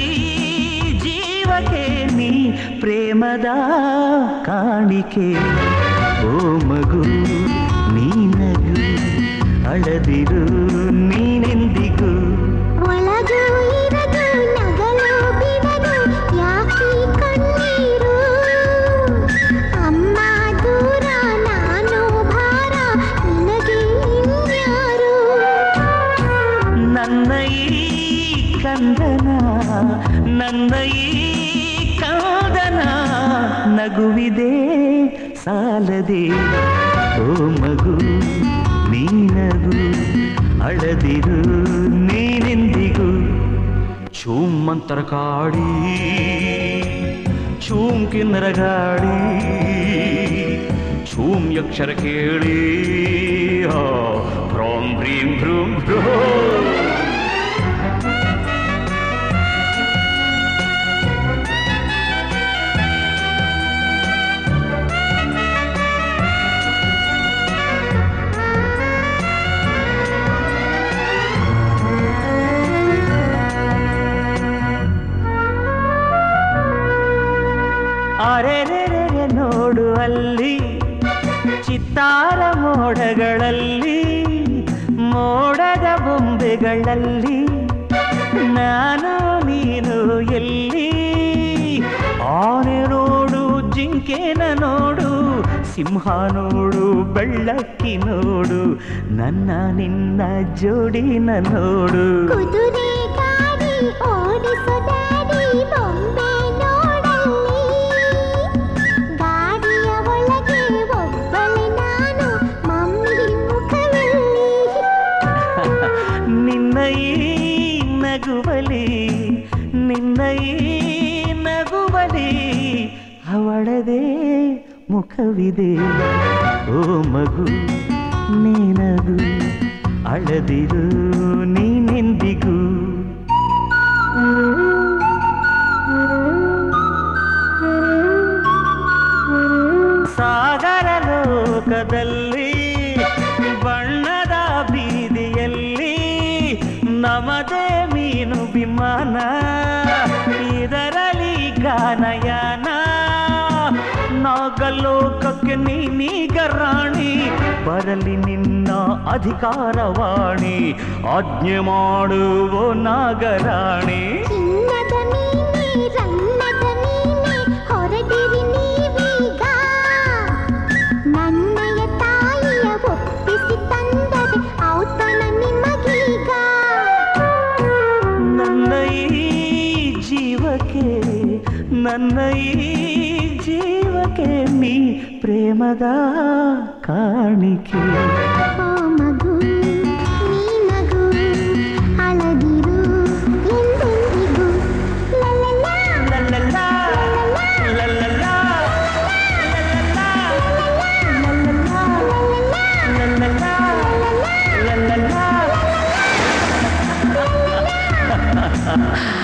ಜೀವಕ್ಕೆ ನೀ ಪ್ರೇಮದ ಕಾಣಿಕೆ ಓ ಮಗು ನೀನಗು ಅಳದಿರು ನೀನೆಂದಿಗೂ ಒಳಗೂ ಇರದು ನಗಲು ಬಿಡದು ಯಾಕೆ ಕಣ್ಣೀರು ಅಮ್ಮ ದೂರ ನಾನು ಭಾರ ನಿನಗೆ ಇನ್ಯಾರು ನನ್ನ ಈ ಕಂದನ ನನ್ನ ಈ ಕಾದನ ನಗುವಿದೆ ಸಾಲದೆ ಓ ಮಗು ನೀನಗು ಅಳದಿರು ನೀನೆಂದಿಗೂ ಚೂಮಂತರ ಕಾಡಿ ಚೂಮ್ ಕಿನ್ನರ ಗಾಡಿ ಚೂಮ್ ಯಕ್ಷರ ಕೇಳಿ ಆ, ಭ್ರೂಂ ಭ್ರೀಂ ಭ್ರೂಂ ಭ್ರೂ ಅರೆರೆರೆ ನೋಡು ಅಲ್ಲಿ ಚಿತ್ತಾರ ಮೋಡಗಳಲ್ಲಿ ಮೋಡದ ಬೊಂಬೆಗಳಲ್ಲಿ ನಾನು ನೀನು ಎಲ್ಲಿ ಆನೆ ನೋಡು ಜಿಂಕೆನ ನೋಡು ಸಿಂಹ ನೋಡು ಬೆಳ್ಳಕ್ಕಿ ನೋಡು ನನ್ನ ನಿನ್ನ ಜೋಡಿನ ನೋಡು ಕುದುರೆ ಗಾಡಿ ಓಡಿಸೋ ಡ್ಯಾಡಿ ಬೊಂಬೆ ನೋಡಲ್ಲಿ ಗಾಡಿಯ ಒಳಗೆ ಒಬ್ಬಳೆ ನಾನು ಮಮ್ಮಿ ಮುಖದಲ್ಲಿ ನಿನ್ನ ಈ ನಗುವಲಿ ನಿನ್ನ ಈ ನಗುವಲಿ ಅವಳದೇ ಮುಖವಿದೆ ಓ ಮಗು ನೀನಗು ಅಳದಿರು ನೀನೆಂದಿಗೂ ಸಾಗರ ಲೋಕದಲ್ಲಿ ಬಣ್ಣದ ಬೀದಿಯಲ್ಲಿ ನಮದೇ ಮೀನು ವಿಮಾನ ಇದರಲ್ಲಿ ಗಾನಯಾನ ನಾಗಲೋಕಕ್ಕೆ ನೀನೀಗ ರಾಣಿ ಬರಲಿ ನಿನ್ನ ಅಧಿಕಾರವಾಣಿ ಆಜ್ಞೆ ಮಾಡುವ ನಾಗರಾಣಿ ಚಿನ್ನದ ನೀನೆ ರನ್ನದ ನೀನೆ ಹೊರಡಿರಿ ನೀವೀಗ ನನ್ನಯ ತಾಯಿಯ ಒಪ್ಪಿಸಿ ತಂದರೆ ಔತಣ ನಿಮಗೀಗ ನನ್ನ ಈ ಜೀವಕ್ಕೆ ನನ್ನ ಈ ಜೀವಕ್ಕೆ ನೀ ಪ್ರೇಮದ ಕಾಣಿಕೆ ಓ ಮಗು ನೀನಗು ಅಳದಿರು ಎಂದೆಂದಿಗೂ ಲಲಲಾ ಲಲ್ಲಲ್ಲಾ, ಲಲ್ಲಲ್ಲಾ, ಲಲ್ಲಲ್ಲಾ, ಲಲ್ಲಲ್ಲಾ, ಲಲ್ಲಲ್ಲಾ.